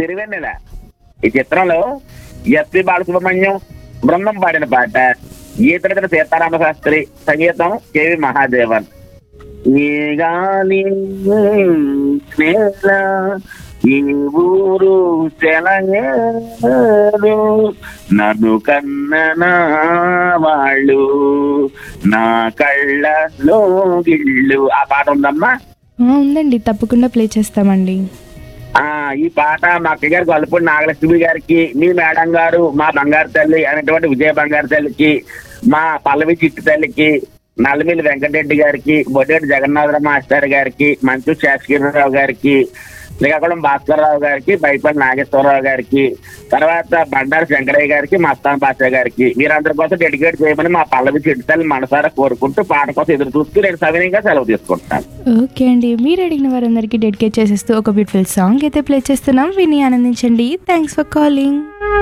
సిరివెన్నెల ఈ చిత్రంలో ఎస్పి బాలసుబ్రహ్మణ్యం బృందం పాడిన పాట గీతరచన సీతారామ శాస్త్రి సంగీతం కేవి మహాదేవన్ ఈ గాలి నేల ఈ ఊరు చెలయేరు నన్ను కన్ననా వాళ్ళు నా కళ్ళలో గిళ్ళు ఆ పాట ఉందమ్మా ఆ, ఉందండి తప్పకుండా ప్లే చేస్తామండి ఆ ఈ పాట మా అక్క గారు గొల్లపూడి నాగలక్ష్మి గారికి మీ మేడం గారు మా బంగారు తల్లి అనేటువంటి విజయ బంగారు తల్లికి మా పల్లవి చిట్టు తల్లికి నల్లమిల్లి వెంకటరెడ్డి గారికి బొడ్డేటి జగన్నాథరావు మాస్టర్ గారికి మంచు శేషగిరిరావు గారికి శ్రీకాకుళం భాస్కర్రావు గారికి బైపల్లి నాగేశ్వరరావు గారికి తర్వాత బండారు శంకరయ్య గారికి మస్తాన్ బాషా గారికి వీరందరి కోసం డెడికేట్ చేయమని మా పల్లవి చిట్టు తల్లి మనసారా కోరుకుంటూ పాట కోసం ఎదురు చూస్తూ నేను సవినయంగా సెలవు తీసుకుంటాను ఓకే అండి మీరు అడిగిన వారందరికీ డెడికేట్ చేసేస్తూ ఒక బ్యూటిఫుల్ సాంగ్ అయితే ప్లే చేస్తున్నాం విని ఆనందించండి థ్యాంక్స్ ఫర్ కాలింగ్